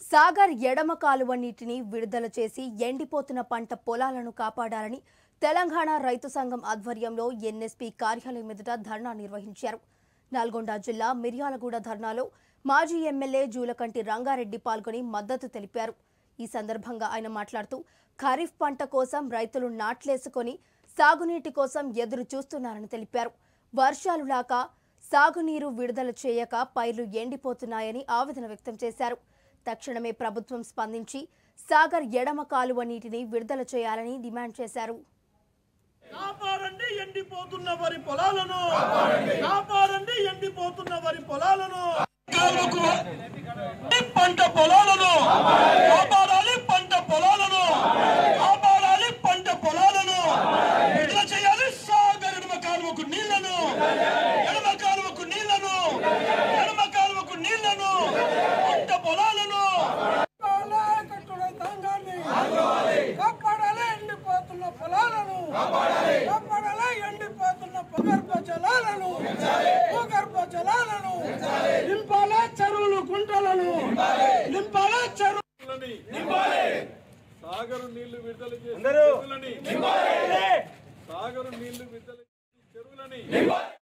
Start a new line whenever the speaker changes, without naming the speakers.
సాగర్ ఎడమ కాలువ నీటిని విడుదల చేసి ఎండిపోతున్న పంట పొలాలను కాపాడాలని తెలంగాణ రైతు సంఘం ఆధ్వర్యంలో ఎన్ఎస్పీ కార్యాలయం ఎదుట ధర్నా నిర్వహించారు నల్గొండ జిల్లా మిర్యాలగూడ ధర్నాలో మాజీ ఎమ్మెల్యే జూలకంటి రంగారెడ్డి పాల్గొని మద్దతు తెలిపారు ఈ సందర్భంగా ఆయన మాట్లాడుతూ ఖరీఫ్ పంట కోసం రైతులు నాట్లేసుకొని సాగునీటి కోసం ఎదురు చూస్తున్నారని తెలిపారు వర్షాలు రాక సాగునీరు విడుదల చేయక పైర్లు ఎండిపోతున్నాయని ఆవేదన వ్యక్తం చేశారు తక్షణమే ప్రభుత్వం స్పందించి సాగర్ ఎడమ కాలువ నీటిని విడుదల చేయాలని డిమాండ్ చేశారు
కాపాడండి ఎండిపోతున్న వరి పొలాలను కాపాడండి ఎండిపోతున్న వరి పొలాలను కాలువకు పంట పొలాలను కాపాడాలి పంట పొలాలను కాపాడాలి పంట పొలాలను విడుదల చేయాలి సాగర్ ఎడమ కాలువకు నీళ్లను ఎడమ కాలువకు నీళ్లను ఎడమ కాలువకు నీళ్లను పంట పొలాలను
కాపాడాలి ఎండిపోతున్న పొలాలను కాపాడాలి ఎండిపోతున్న భూగర్భ జలాలను భూగర్భ జలాలను నింపాలే చెరువులు గుంటలను నింపాలే చెరువు
సాగరు నీళ్లు విడుదల చేసి చెరువులని సాగరు నీళ్లు విడుదల చేసి చెరువులని